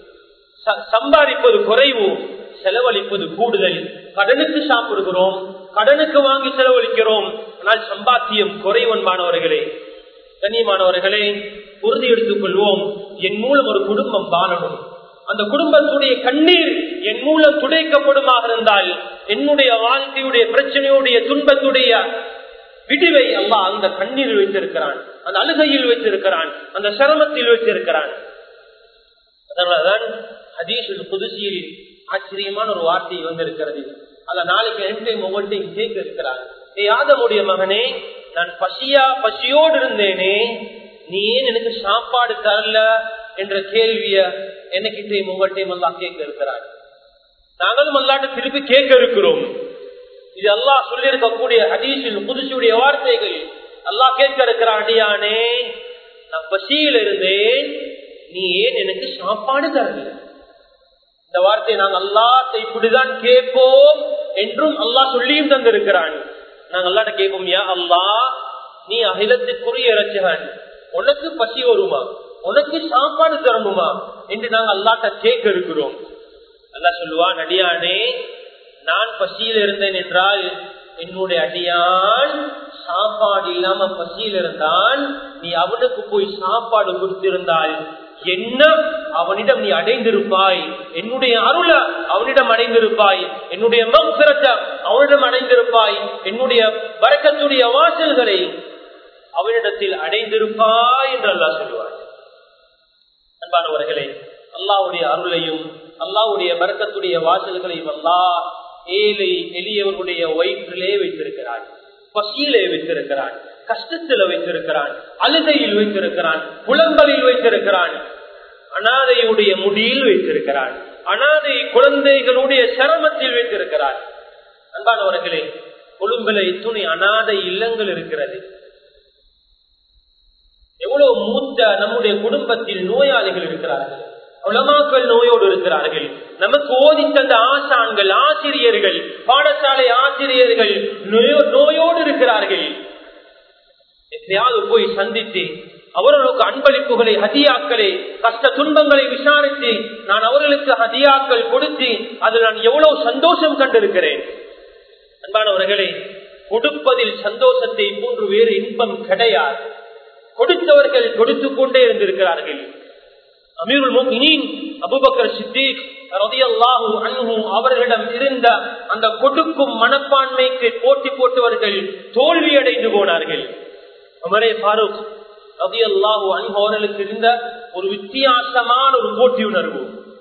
சம்பாதிப்பது குறைவு செலவழிப்பது கூடுதல் கடனுக்கு சாப்பிடுகிறோம் கடனுக்கு வாங்கி செலவழிக்கிறோம் ஆனால் சம்பாத்தியம் குறைவன்பானவர்களே கண்ணியமானவர்களே உறுதி எடுத்துக் கொள்வோம் என் மூலம் ஒரு குடும்பம் வாழணும் அந்த குடும்பத்துடைய கண்ணீர் என் மூலம் துடைக்கப்படுமாக இருந்தால் என்னுடைய வாழ்க்கையுடைய பிரச்சனையுடைய துன்பத்துடைய விடிவை அல்லா அந்த கண்ணீரில் வைத்திருக்கிறான் அந்த அழுகையில் வைத்திருக்கிறான் அந்த சிரமத்தில் வைத்திருக்கிறான் அதனாலதான் ஹதீஷுல் புதுசியில் ஆச்சரியமான ஒரு வார்த்தை வந்திருக்கிறது அந்த நாளைக்கு என்டையும் ஒவ்வொன்றையும் கேட்க இருக்கிறார் யாதமுடைய மகனே நான் பசியா பசியோடு இருந்தேனே நீ ஏன் எனக்கு சாப்பாடு தரல என்ற கேள்விய என்னகிட்டையும் உங்கள்கிட்டையும் எல்லாம் கேட்க இருக்கிறார் நாங்களும் அல்லாட்ட திருப்பி கேட்க இருக்கிறோம் இது அல்லாஹ் சொல்லி இருக்கக்கூடிய ஹதீஷில் புதுசுடைய வார்த்தைகள் அல்லாஹ் கேட்க இருக்கிறான் அடியானே நான் பசியில் இருந்தேன் நீ ஏன் எனக்கு சாப்பாடு தரல இந்த வார்த்தையை நாங்கள் அல்லாட்ட இப்படிதான் கேட்போம் என்றும் அல்லாஹ் சொல்லியும் தந்திருக்கிறான் நாங்கள் அல்லாட்ட கேட்போம் யா அல்லா நீ அகிலத்துக்குரிய ரச்சகன் உனக்கு பசி வருமா உனக்கு சாப்பாடு தரணுமா என்று நாங்கள் அல்லாட்ட கேட்க இருக்கிறோம் அல்லா சொல்லுவான் அடியானே நான் பசியில் இருந்தேன் என்றால் என்னுடைய அடியான் சாப்பாடு இல்லாம பசியில் இருந்தான் நீ அவனுக்கு போய் சாப்பாடு கொடுத்திருந்தால் என்ன அவனிடம் நீ அடைந்திருப்பாய் என்னுடைய அருள அவனிடம் அடைந்திருப்பாய் என்னுடைய மக்சரத்தை அவனிடம் அடைந்திருப்பாய் என்னுடைய வரக்கத்துடைய வாசல்களை அவனிடத்தில் அடைந்திருப்பாய் என்று அல்லா சொல்லுவார் அன்பானவர்களே அல்லாவுடைய அருளையும் அல்லாவுடைய வரக்கத்துடைய வாசல்களையும் அல்லா ஏழை எளியவர்களுடைய வயிற்றிலே வைத்திருக்கிறான் பசியிலே வைத்திருக்கிறான் கஷ்டத்தில் வைத்திருக்கிறான் அழுகையில் வைத்திருக்கிறான் புலம்பலில் வைத்திருக்கிறான் அனாதையுடைய முடியில் வைத்திருக்கிறான் அனாதை குழந்தைகளுடைய சிரமத்தில் வைத்திருக்கிறான் அன்பானவர்களே கொழும்புல துணை அனாதை இல்லங்கள் இருக்கிறது எவ்வளவு மூத்த நம்முடைய குடும்பத்தில் நோயாளிகள் இருக்கிறார்கள் உலமாக்கள் நோயோடு இருக்கிறார்கள் நமக்கு ஓதி தந்த ஆசான்கள் ஆசிரியர்கள் பாடசாலை ஆசிரியர்கள் நோயோடு இருக்கிறார்கள் எப்பயாவது போய் சந்தித்து அவர்களுக்கு அன்பளிப்புகளை ஹதியாக்களை கஷ்ட துன்பங்களை விசாரித்து நான் அவர்களுக்கு ஹதியாக்கள் கொடுத்து அதில் நான் எவ்வளவு சந்தோஷம் கண்டிருக்கிறேன் அன்பானவர்களே கொடுப்பதில் சந்தோஷத்தை போன்று வேறு இன்பம் கிடையாது கொடுத்தவர்கள் கொடுத்து கொண்டே இருந்திருக்கிறார்கள் அமீருல் முக்மினீன் அபுபக்கர் சித்திக் ரதியல்லாஹு அன்ஹு அவர்களிடம் இருந்த அந்த கொடுக்கும் மனப்பான்மைக்கு போட்டி போட்டவர்கள் தோல்வி அடைந்து போனார்கள் அமரே பாரூக் ரதியல்லாஹு அன்ஹு அவர்களுக்கு இருந்த ஒரு வித்தியாசமான ஒரு போட்டி உணர்வு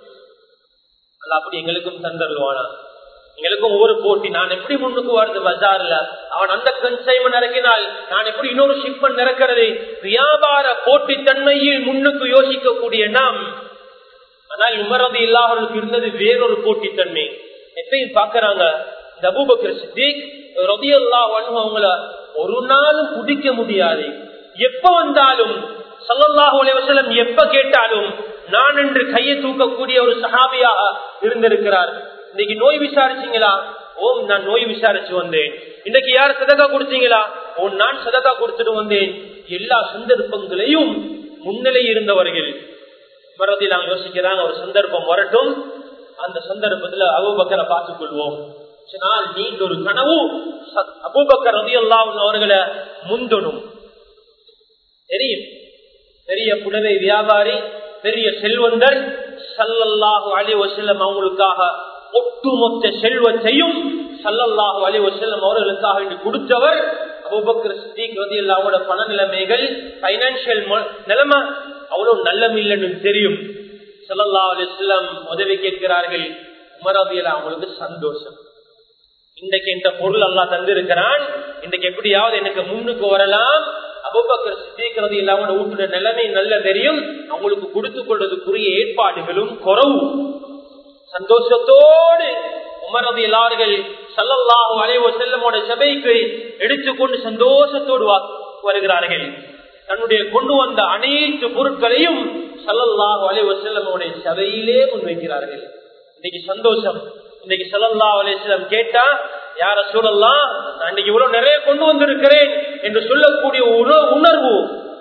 அல்ல அப்படி எங்களுக்கும் தந்தருவானா எங்களுக்கும் ஒவ்வொரு போட்டி நான் எப்படி முன்னுக்கு வருது பஜார்ல அவன் அந்த கன்சைமன் இறக்கினால் நான் எப்படி இன்னொரு ஷிப்பன் இறக்கிறது வியாபார போட்டி தன்மையில் முன்னுக்கு யோசிக்கக்கூடிய நாம் ஆனால் உமரது இல்லாதவர்களுக்கு இருந்தது வேறொரு போட்டித்தன்மை எப்பயும் பாக்குறாங்க இந்த அபூபக்கர் சித்திக் ரதியல்லா அவங்கள ஒரு நாளும் குடிக்க முடியாது எப்ப வந்தாலும் சல்லல்லாஹு அலைவசலம் எப்ப கேட்டாலும் நான் என்று கையை தூக்கக்கூடிய ஒரு சஹாபியாக இருந்திருக்கிறார் இன்னைக்கு நோய் விசாரிச்சீங்களா ஓம் நான் நோய் விசாரிச்சு வந்தேன் இன்னைக்கு யார் சதக்கா கொடுத்தீங்களா ஓ நான் சதக்கா கொடுத்துட்டு வந்தேன் எல்லா சந்தர்ப்பங்களையும் முன்னிலை இருந்தவர்கள் மரத்தில் நாங்க யோசிக்கிறாங்க ஒரு சந்தர்ப்பம் வரட்டும் அந்த சந்தர்ப்பத்துல அபூபக்கரை பார்த்துக் கொள்வோம் நாள் நீண்ட ஒரு கனவு அபூபக்கர் ரதியல்லாம் அவர்களை முந்தணும் தெரியும் பெரிய புடவை வியாபாரி பெரிய செல்வந்தர் சல்லல்லாஹு அலி வசல்லம் அவங்களுக்காக ஒட்டுமொத்த செல்வத்தையும் சல்லல்லாஹு அலி வசல்லம் அவர்களுக்காக வேண்டி கொடுத்தவர் அபுபக்கர் சித்திக் ரதியல்லாவோட பண நிலைமைகள் பைனான்சியல் நிலைமை அவ்வளவு நல்லமில்லைன்னு தெரியும் சல்லல்லா அலிஸ்லாம் உதவி கேட்கிறார்கள் உமரதியல அவங்களுக்கு சந்தோஷம் இன்றைக்கு இந்த பொருள் எல்லாம் தந்திருக்கிறான் இன்றைக்கு எப்படியாவது எனக்கு முன்னுக்கு வரலாம் அபுபக்கர் சித்திக்கிறது இல்லாம வீட்டுடைய நிலைமை நல்ல தெரியும் அவங்களுக்கு கொடுத்து கொள்வதற்குரிய ஏற்பாடுகளும் குறவு சந்தோஷத்தோடு உமரது எல்லார்கள் சல்லல்லாஹு அலைவ செல்லமோட சபைக்கு எடுத்துக்கொண்டு சந்தோஷத்தோடு வருகிறார்கள் தன்னுடைய கொண்டு வந்த அனைத்து பொருட்களையும் சல்லல்லாஹு அலைவ செல்லமோடைய சபையிலே முன்வைக்கிறார்கள் இன்னைக்கு சந்தோஷம் இன்னைக்கு சல்லல்லா அலிஸ்லம் கேட்டா யார சூழல்லாம் நான் இன்னைக்கு இவ்வளவு நிறைய கொண்டு வந்திருக்கிறேன் என்று சொல்லக்கூடிய உண- உணர்வு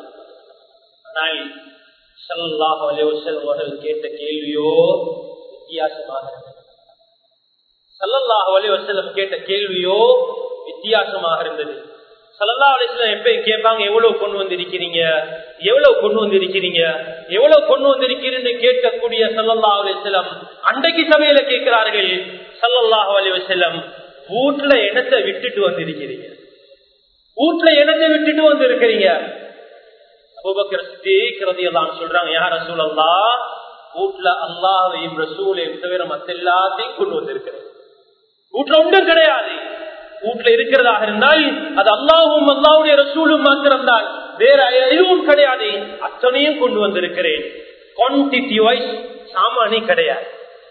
ஆனால் ஸல்லல்லாஹு அலைஹி வஸல்லம் அவர்கள் கேட்ட கேள்வியோ வித்தியாசமாக இருந்தது ஸல்லல்லாஹு அலைஹி வஸல்லம் கேட்ட கேள்வியோ வித்தியாசமாக இருந்தது ஸல்லல்லாஹு அலைஹி வஸல்லம் எப்பயும் கேட்பாங்க எவ்வளவு கொண்டு வந்திருக்கிறீங்க எவ்வளவு கொண்டு வந்திருக்கிறீங்க எவ்வளவு கொண்டு வந்திருக்கிறீன்னு கேட்கக்கூடிய ஸல்லல்லாஹு அலைஹி வஸல்லம் அன்றைக்கு சபையில கேட்கிறார்கள் ஸல்லல்லாஹு அலைஹி வஸல்லம் வீட்டுல இடத்தை விட்டுட்டு வந்திருக்கிறீங்க வீட்டுல இடத்தை விட்டுட்டு வந்திருக்கிறீங்க அபூபக்கர் சித்திக் ரலியல்லாஹு அன்ஹு சொல்றாங்க யா ரசூலல்லாஹ் வீட்டுல அல்லாஹ்வையும் ரசூலையும் தவிர மத்த எல்லாத்தையும் கொண்டு வந்திருக்கிறேன் வீட்டுல ஒன்றும் கிடையாது வீட்டுல இருக்கிறதாக இருந்தால் அது அல்லாஹும் அல்லாவுடைய ரசூலும் மாத்திரம்தான் வேற எதுவும் கிடையாது அத்தனையும் கொண்டு வந்திருக்கிறேன் குவான்டிட்டி வைஸ் சாமானே கிடையாது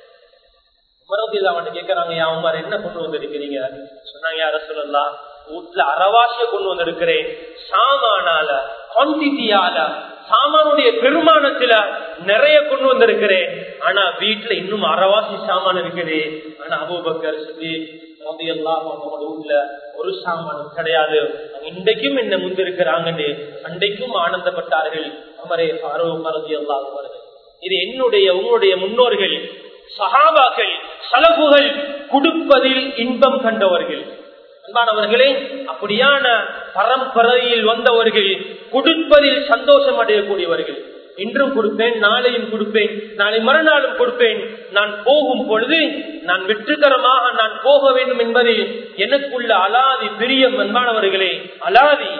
உமரதில் அவன் கேட்கறாங்க யா உமர் என்ன கொண்டு வந்திருக்கிறீங்க சொன்னாங்க யார சொல்லலாம் வீட்டுல அறவாசிய கொண்டு வந்திருக்கிறேன் சாமானால குவான்டிட்டியால சாமானுடைய பெருமானத்துல நிறைய கொண்டு வந்திருக்கிறேன் ஆனா வீட்டுல இன்னும் அறவாசி சாமான் இருக்குது ஆனா அபூபக்கர் சொல்லி எல்லாம் அவங்களோட வீட்டுல ஒரு சாமானும் கிடையாது அவங்க இன்றைக்கும் என்ன முந்திருக்கிறாங்கன்னு அன்றைக்கும் ஆனந்தப்பட்டார்கள் அமரே ஃபாரூக் ரதி அல்லாஹ் அவர்கள் இது என்னுடைய உங்களுடைய முன்னோர்கள் சஹாபாக்கள் சலகுகள் கொடுப்பதில் இன்பம் கண்டவர்கள் அன்பானவர்களே அப்படியான பரம்பரையில் வந்தவர்கள் கொடுப்பதில் சந்தோஷம் அடையக்கூடியவர்கள் இன்றும் கொடுப்பேன் நாளையும் கொடுப்பேன் நாளை மறுநாளும் கொடுப்பேன் நான் போகும் பொழுது நான் வெற்றிகரமாக நான் போக வேண்டும் என்பதில் எனக்குள்ள அலாதி பிரியம் அன்பானவர்களே அலாதி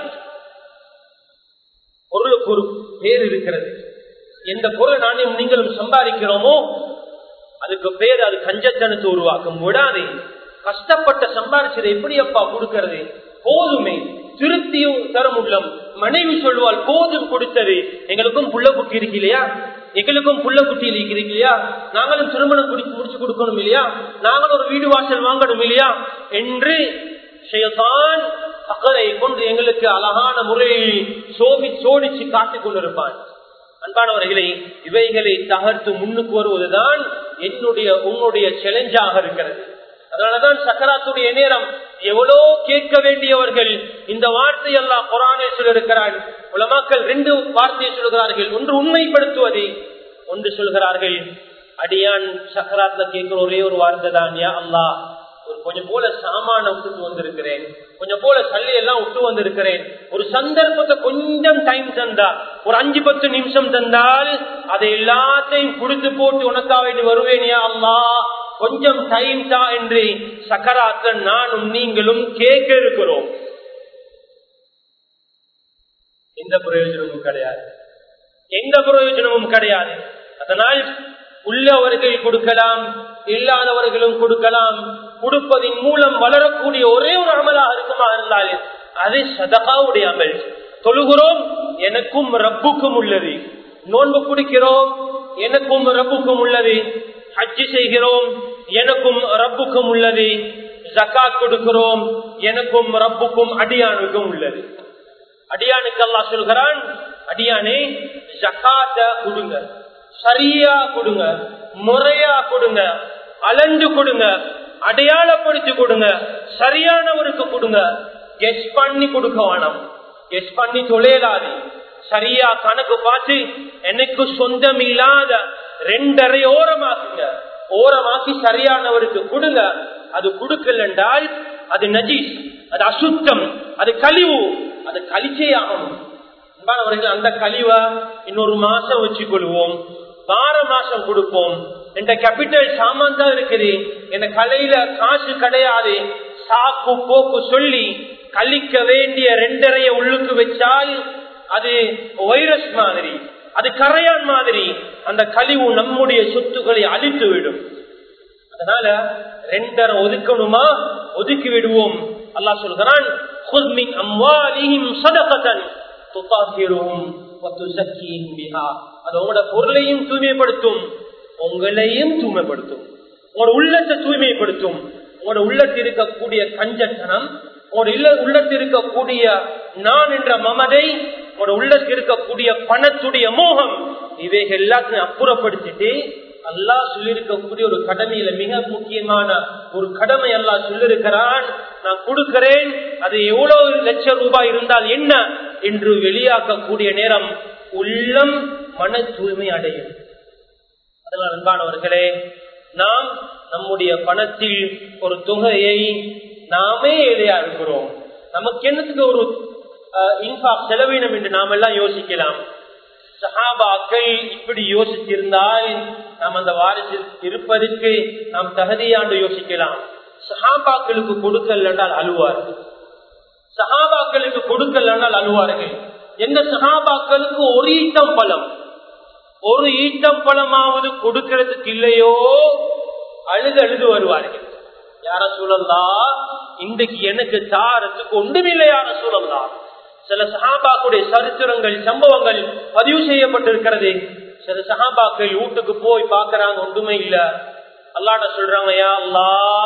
பொருளுக்கு ஒரு பேர் இருக்கிறது எந்த பொருள் நானும் நீங்களும் சம்பாதிக்கிறோமோ அதுக்கு பேர் அது கஞ்சத்தனத்தை உருவாக்கும் விடாதே கஷ்டப்பட்ட சம்பாதிச்சதை எப்படி அப்பா கொடுக்கிறது போதுமே திருத்தியும் தர முடியும் மனைவி சொல்லுவாள் போதும் கொடுத்தது எங்களுக்கும் புள்ள குட்டி இருக்கு இல்லையா எங்களுக்கும் புள்ள குட்டி இருக்கு இல்லையா நாங்களும் திருமணம் குடிச்சு முடிச்சு கொடுக்கணும் இல்லையா நாங்களும் ஒரு வீடு வாசல் வாங்கணும் இல்லையா என்று ஷைத்தான் அக்கறை கொண்டு எங்களுக்கு அழகான முறையில் சோபி சோடிச்சு காட்டிக் கொண்டிருப்பான் அன்பானவர்களே இவைகளை தகர்த்து முன்னுக்கு வருவதுதான் என்னுடைய உன்னுடைய சேலஞ்சாக இருக்கிறது அதனாலதான் சக்கராத்துடைய நேரம் எவ்வளோ கேட்க வேண்டியவர்கள் இந்த வார்த்தை எல்லாம் குரானே சொல்லிருக்கிறார் உலமாக்கள் ரெண்டு வார்த்தையை சொல்கிறார்கள் ஒன்று உண்மைப்படுத்துவது ஒன்று சொல்கிறார்கள் அடியான் சக்கராத்துல கேட்கிற ஒரே ஒரு வார்த்தை தான் யா அல்லாஹ் ஒரு கொஞ்சம் போல சாமான விட்டுட்டு வந்திருக்கிறேன் கொஞ்சம் போல சல்லி எல்லாம் விட்டு வந்திருக்கிறேன் ஒரு சந்தர்ப்பத்தை கொஞ்சம் டைம் தந்தா ஒரு அஞ்சு பத்து நிமிஷம் தந்தால் அதை எல்லாத்தையும் கொடுத்து போட்டு உனக்கா வேண்டி வருவேனியா அல்லா கொஞ்சம் டைம் தான் என்று சக்கராத்த நானும் நீங்களும் கேட்க இருக்கிறோம் எந்த பிரயோஜனமும் கிடையாது எந்த பிரயோஜனமும் கிடையாது அதனால் உள்ளவர்கள் கொடுக்கலாம் இல்லாதவர்களும் கொடுக்கலாம் கொடுப்பதின் மூலம் வளரக்கூடிய ஒரே ஒரு அமலாக இருக்குமா இருந்தால் அது சதகாவுடைய அமல் தொழுகிறோம் எனக்கும் ரப்புக்கும் உள்ளது நோன்பு குடிக்கிறோம் எனக்கும் ரப்புக்கும் உள்ளது ஹஜ்ஜி செய்கிறோம் எனக்கும் ரப்புக்கும் உள்ளது ஜக்காத் கொடுக்கிறோம் எனக்கும் ரப்புக்கும் அடியானுக்கும் உள்ளது அடியானுக்கு அல்லா சொல்கிறான் அடியானே ஜக்காத்த கொடுங்க சரியா கொடுங்க முறையா கொடுங்க அலைஞ்சு கொடுங்க அடையாளப்படுத்தி கொடுங்க சரியானவருக்கு கொடுங்க கெஸ் பண்ணி கொடுக்க வேணாம் கெஸ் பண்ணி தொழிலாது சரியா கணக்கு பார்த்து எனக்கு சொந்தம் இல்லாத ரெண்டரை ஓரமாக்குங்க ஓரமாக்கி சரியானவருக்கு கொடுங்க அது கொடுக்கல என்றால் அது நஜீஸ் அது அசுத்தம் அது கழிவு அது கழிச்சே ஆகணும் அன்பானவர்கள் அந்த கழிவை இன்னொரு மாசம் வச்சு கொள்வோம் வார மாசம் கொடுப்போம் என்ற கேபிட்டல் சாமான் தான் இருக்குது என் கலையில காசு கிடையாது சாக்கு போக்கு சொல்லி கழிக்க வேண்டிய ரெண்டரைய உள்ளுக்கு வச்சால் அது வைரஸ் மாதிரி அது கரையான் மாதிரி அந்த கழிவு நம்முடைய சொத்துக்களை அழித்து விடும் அதனால ரெண்டரை ஒதுக்கணுமா ஒதுக்கி விடுவோம் அல்லா சொல்கிறான் பொருளையும் தூய்மைப்படுத்தும் உங்களையும் தூய்மைப்படுத்தும் உங்களோட உள்ளத்தை தூய்மைப்படுத்தும் உங்களோட உள்ளத்தில் இருக்கக்கூடிய கஞ்சத்தனம் உங்களோட உள்ளத்தில் இருக்கக்கூடிய நான் என்ற மமதை உங்களோட உள்ளத்தில் இருக்கக்கூடிய பணத்துடைய மோகம் இவைகள் எல்லாத்தையும் அப்புறப்படுத்திட்டு அல்லாஹ் சொல்லியிருக்கக்கூடிய ஒரு கடமையில மிக முக்கியமான ஒரு கடமை எல்லாம் சொல்லிருக்கிறான் நான் கொடுக்கிறேன் அது எவ்வளவு லட்சம் ரூபாய் இருந்தால் என்ன என்று வெளியாக்கக்கூடிய நேரம் உள்ளம் மன தூய்மை அடையும் அதனால் அன்பானவர்களே நாம் நம்முடைய பணத்தில் ஒரு தொகையை நாமே ஏழையா இருக்கிறோம் நமக்கு என்னத்துக்கு ஒரு இன்ஃபா செலவினம் என்று நாம் எல்லாம் யோசிக்கலாம் சஹாபாக்கள் இப்படி யோசித்திருந்தால் நாம் அந்த வாரிசில் இருப்பதற்கு நாம் தகுதியாண்டு யோசிக்கலாம் சஹாபாக்களுக்கு கொடுக்கல் என்றால் அழுவார்கள் சஹாபாக்களுக்கு கொடுக்கல் என்றால் அழுவார்கள் எந்த சஹாபாக்களுக்கு ஒரு ஈட்டம் பழம் ஒரு ஈட்டம் பழமாவது கொடுக்கிறதுக்கு இல்லையோ அழுது அழுது வருவார்கள் யார சூழல்லா இன்றைக்கு எனக்கு தாரத்துக்கு ஒன்றுமில்லை யார சூழல்லா சில சஹாபாக்குடைய சரித்திரங்கள் சம்பவங்கள் பதிவு செய்யப்பட்டிருக்கிறது சில சஹாபாக்கள் வீட்டுக்கு போய் பாக்குறாங்க ஒன்றுமே இல்ல அல்லாட்ட சொல்றாங்க யா அல்லா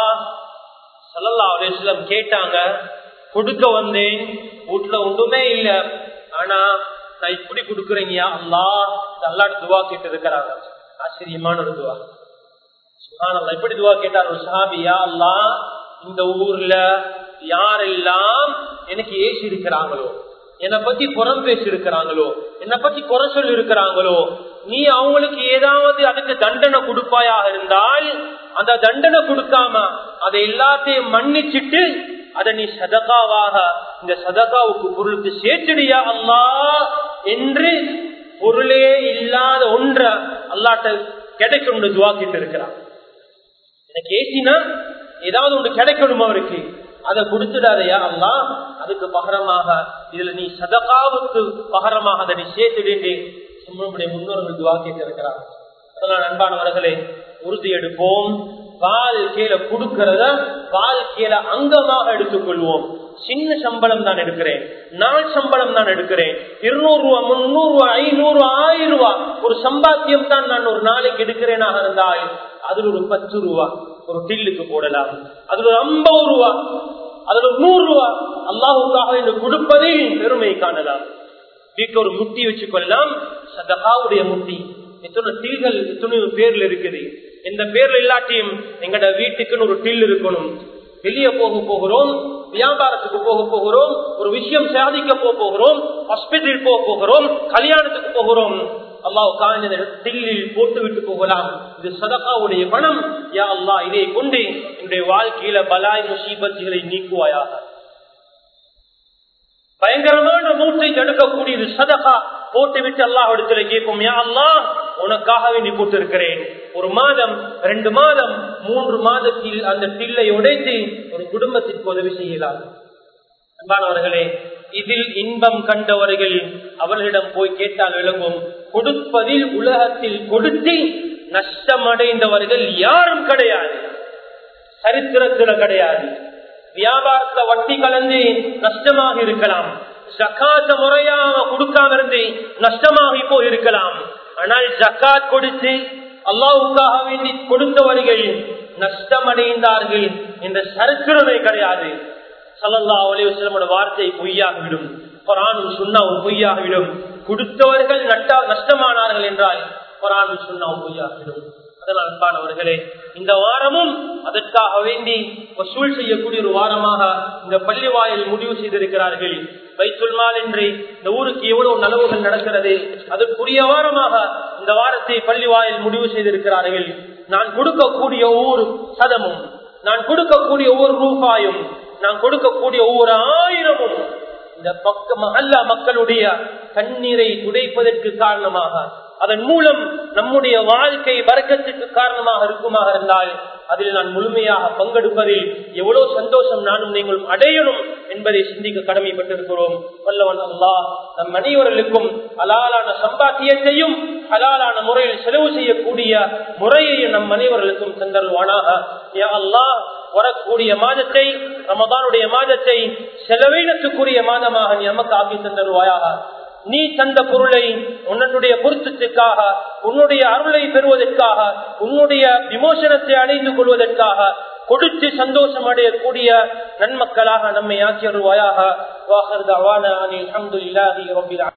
சல்லல்லா அலிஸ்லம் கேட்டாங்க கொடுக்க வந்தேன் வீட்டுல ஒன்றுமே இல்ல ஆனா நான் இப்படி கொடுக்குறேங்க அல்லா அல்லாட்ட துவா கேட்டு இருக்கிறாங்க ஆச்சரியமான ஒரு துவா சுகானல்லா எப்படி துவா கேட்டார் ஒரு சஹாபியா அல்லா இந்த ஊர்ல யாரெல்லாம் எனக்கு ஏசி இருக்கிறாங்களோ என்னை பத்தி புறம் பேசி இருக்கிறாங்களோ என்னை பத்தி குறை சொல்லி இருக்கிறாங்களோ நீ அவங்களுக்கு ஏதாவது அதுக்கு தண்டனை கொடுப்பாயாக இருந்தால் அந்த தண்டனை கொடுக்காம அதை எல்லாத்தையும் மன்னிச்சுட்டு அதை நீ சதகாவாக இந்த சதகாவுக்கு பொருளுக்கு சேர்த்துடியா அல்லா என்று பொருளே இல்லாத ஒன்ற அல்லாட்ட கிடைக்கணும் துவாக்கிட்டு இருக்கிறான் எனக்கு ஏசினா ஏதாவது ஒன்று கிடைக்கணும் அவருக்கு அதை கொடுத்துடாதையா அல்லா அதுக்கு பகரமாக இதுல நீ சதகாவுக்கு பகரமாக அதை நீ சேர்த்துடு நம்முடைய முன்னோர்கள் துவா கேட்டிருக்கிறார் அதெல்லாம் அன்பானவர்களே உறுதி எடுப்போம் வாழ்க்கையில கொடுக்கிறத வாழ்க்கையில அங்கமாக எடுத்துக்கொள்வோம் சின்ன சம்பளம் தான் எடுக்கிறேன் நாள் சம்பளம் தான் எடுக்கிறேன் இருநூறு ரூபா முன்னூறு ரூபா ஐநூறு ஆயிரம் ரூபா ஒரு சம்பாத்தியம் தான் நான் ஒரு நாளைக்கு எடுக்கிறேனாக இருந்தால் அதுல ஒரு பத்து ரூபா ஒரு டில்லுக்கு போடலாம் அதுல ஒரு ஐம்பது ரூபா அதுல ஒரு நூறு ரூபா அல்லாஹுக்காக என்று கொடுப்பதில் பெருமை காணலாம் வீட்டு ஒரு முட்டி வச்சு கொள்ளலாம் சதகாவுடைய முட்டி எத்தனை டில்கள் எத்தனையோ பேர்ல இருக்குது இந்த பேர்ல இல்லாட்டியும் எங்கட வீட்டுக்குன்னு ஒரு டில் இருக்கணும் வெளியே போக போகிறோம் வியாபாரத்துக்கு போக போகிறோம் ஒரு விஷயம் சாதிக்க போக போகிறோம் ஹாஸ்பிட்டல் போக போகிறோம் கல்யாணத்துக்கு போகிறோம் அல்லாஹ் டில்லில் போட்டு விட்டு போகலாம் இது சதகாவுடைய பணம் யா அல்லா இதை கொண்டு என்னுடைய வாழ்க்கையில பலாய் முசீபத்துகளை நீக்குவாயாக பயங்கரமான மூட்டை தடுக்கக்கூடியது சதகா போட்டு விட்டு அல்லாஹ் இடத்துல கேட்கும் யா அல்லா உனக்காக வேண்டி போட்டு இருக்கிறேன் ஒரு மாதம் ரெண்டு மாதம் மூன்று மாதத்தில் அந்த பிள்ளை உடைத்து ஒரு குடும்பத்திற்கு உதவி செய்யலாம் அன்பானவர்களே இதில் இன்பம் கண்டவர்கள் அவர்களிடம் போய் கேட்டால் விளங்கும் கொடுப்பதில் உலகத்தில் கொடுத்து நஷ்டமடைந்தவர்கள் யாரும் கிடையாது சரித்திரத்துல கிடையாது வியாபாரத்துல வட்டி கலந்து நஷ்டமாக இருக்கலாம் ஜக்காத்த முறையாக கொடுக்காம இருந்து நஷ்டமாகி போய் இருக்கலாம் ஆனால் ஜக்காத் கொடுத்து அல்லாவுக்காக வேண்டி கொடுத்தவர்கள் நஷ்டமடைந்தார்கள் என்ற சரித்திரமே கிடையாது சல்லல்லா அலைவசலமோட வார்த்தை பொய்யாகிவிடும் குரானும் சுண்ணாவும் பொய்யாகிவிடும் கொடுத்தவர்கள் நஷ்டமானார்கள் என்றால் குரானும் சுண்ணாவும் பொய்யாகிவிடும் அதனால் அன்பானவர்களே இந்த வாரமும் அதற்காக வேண்டி வசூல் செய்யக்கூடிய ஒரு வாரமாக இந்த பள்ளி வாயில் முடிவு செய்திருக்கிறார்கள் வைத்துல்மால் என்று இந்த ஊருக்கு எவ்வளவு நலவுகள் நடக்கிறது அதற்குரிய வாரமாக இந்த வாரத்தை பள்ளி வாயில் முடிவு செய்திருக்கிறார்கள் நான் கொடுக்கக்கூடிய ஒவ்வொரு சதமும் நான் கொடுக்கக்கூடிய ஒவ்வொரு ரூபாயும் நான் கொடுக்கக்கூடிய ஒவ்வொரு ஆயிரமும் இந்த பக்க மகல்லா மக்களுடைய கண்ணீரை துடைப்பதற்கு காரணமாக அதன் மூலம் நம்முடைய வாழ்க்கை வர்க்கத்துக்கு காரணமாக இருக்குமாக இருந்தால் அதில் நான் முழுமையாக பங்கெடுப்பதில் எவ்வளவு சந்தோஷம் நானும் நீங்களும் அடையணும் என்பதை சிந்திக்க கடமைப்பட்டிருக்கிறோம் வல்லவன் அல்லா நம் அனைவர்களுக்கும் ஹலாலான சம்பாத்தியத்தையும் ஹலாலான முறையில் செலவு செய்யக்கூடிய முறையையும் நம் அனைவர்களுக்கும் தந்தருவானாக அல்லா வரக்கூடிய மாதத்தை ரமதானுடைய மாதத்தை செலவினத்துக்குரிய மாதமாக நீ நமக்கு ஆக்கி தந்தருவாயாக நீ தந்த பொருளை உன்னுடைய பொருத்தத்துக்காக உன்னுடைய அருளை பெறுவதற்காக உன்னுடைய விமோசனத்தை அடைந்து கொள்வதற்காக கொடுத்து சந்தோஷம் அடையக்கூடிய நன்மக்களாக நம்மை ஆக்கி வருவாயாக